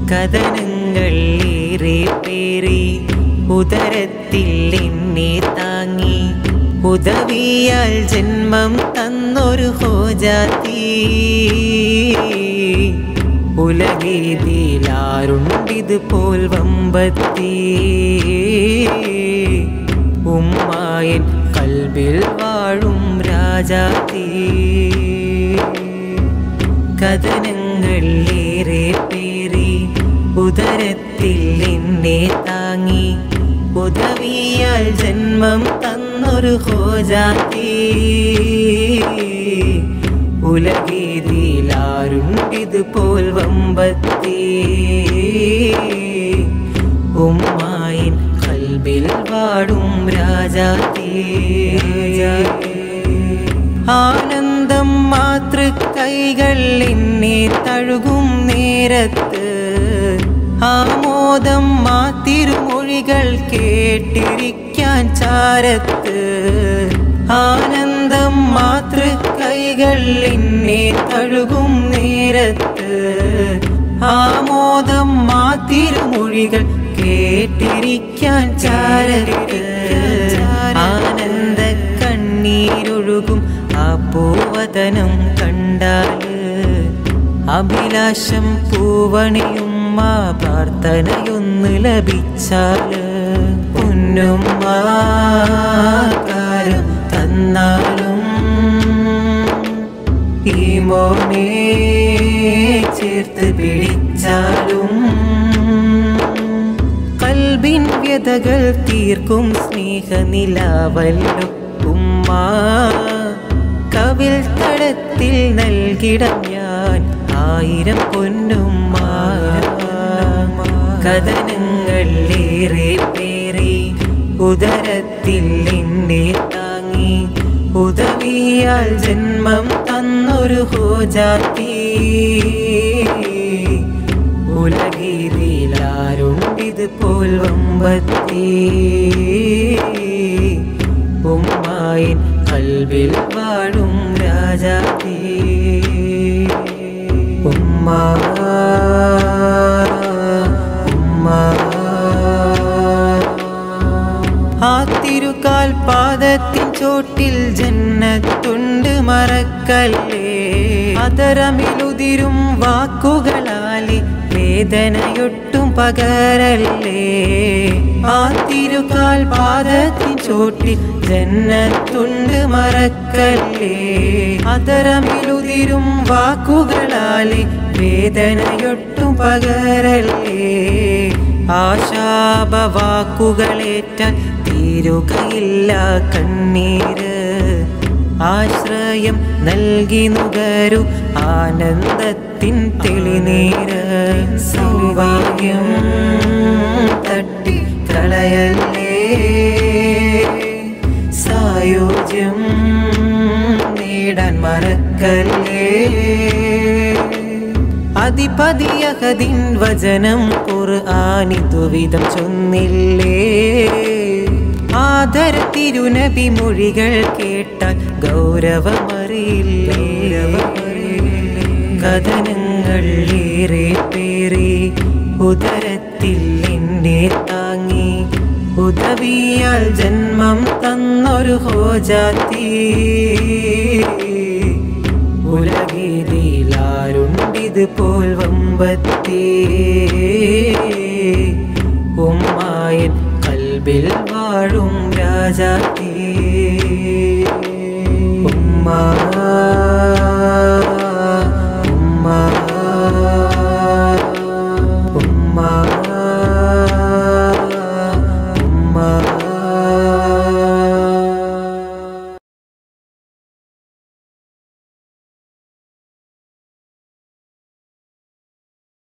കഥനങ്ങൾ ഏറെ പേറി ഉദരത്തിൽ എന്നെ താങ്ങി ഉദവിയാൽ ജന്മം തന്നൊരു ഹോജാത്തി ഉലകേതിലാരുണ്ടിത് പോൽ വമ്പത്തി ഉമ്മായൻ കൽബിൽ വാഴും രാജാത്തി കഥനങ്ങൾ ഏറെ പേറി ഉദരത്തിൽ എന്നെ താങ്ങി ഉദവിയാൽ ജന്മം തന്നൊരു ഹോജാത്തി ഉലകേതിലാരുണ്ടിത് പോൽ വമ്പത്തി ഉമ്മായിൻ കൽബിൽ വാടും രാജാത്തി ആനന്ദം മാതൃ കൈകൾ എന്നെ തഴുകും നേരത്ത് ആമോദം മാതിരുമൊഴികൾ കേട്ടിരിക്കാൻ ചാരത്ത് ആനന്ദം മാതൃ കൈകൾ എന്നെ തഴുകും നേരത്ത് ആമോദം മാതിരുമൊഴികൾ കേട്ടിരിക്കാൻ ചാരത്ത് ആനന്ദ കണ്ണീരൊഴുകും ആ പൂവതനം കണ്ടാല് അഭിലാഷം പൂവണിയും ആ പ്രാർത്ഥനയൊന്ന് ലഭിച്ചാല് പൊന്നും കാരം തന്നാലും ഈ മോനെ ചേർത്ത് പിടിച്ചാലും കൽബിൻ വ്യതകൾ തീർക്കും സ്നേഹനിലാവല്ലോ ഉമ്മ കവിൽ തടത്തിൽ നൽകിടം ഞാൻ ആയിരം പൊന്നുമ്മ കഥനങ്ങൾ ഏറെ പേറി ഉദരത്തിൽ എന്നെ താങ്ങി ഉദവിയാൽ ജന്മം തന്നൊരു ഹോജാത്തി ഉലകീതിലാരുണ്ടിത് പോൽ വമ്പത്തി ഉമ്മായിൻ കൽവിൽ വാഴും രാജാത്തി ഉമ്മ ഉമ്മ ആ തിരുകാൽ പാദത്തിൻ ചോട്ടിൽ ജന്നത്തുണ്ട് മറക്കല്ലേ അതരമിലുതിരും വാക്കുകളാലെ വേദനയൊട്ടും പകരല്ലേ ആ തിരുകാൽ പാദത്തിൻ ചോട്ടിൽ ജന്നത്തുണ്ട് മറക്കല്ലേ അതരമിലുതിരും വാക്കുകളാലെ വേദനയൊട്ടും പകരല്ലേ ആശാപവാക്കുകളേറ്റാൽ തീരുകയില്ല കണ്ണീര് ആശ്രയം നൽകി നുകരു ആനന്ദത്തിൻ തെളിനീര് സൗഭാഗ്യം തട്ടി കളയല്ലേ സായോജ്യം നേടാൻ മറക്കല്ലേ അധിപതിയഹദിൻ വചനം ഖുർആനിതു വിധം ചൊന്നില്ലേ ആദര തിരുനബി മൊഴികൾ കേട്ടാൽ ഗൗരവമറിയില്ലേ കഥനങ്ങൾ ഏറെ പേറി ഉദരത്തിൽ എന്നെ താങ്ങി ഉദവിയാൽ ജന്മം തന്നൊരു ഹോജാത്തി ഉലകീതിലാരുണ്ടിത് പോൽ വമ്പത്തി ഉമ്മായൻ കൽബിൽ വാഴും രാജാത്തി ഉമ്മ ഉമ്മ ഉമ്മ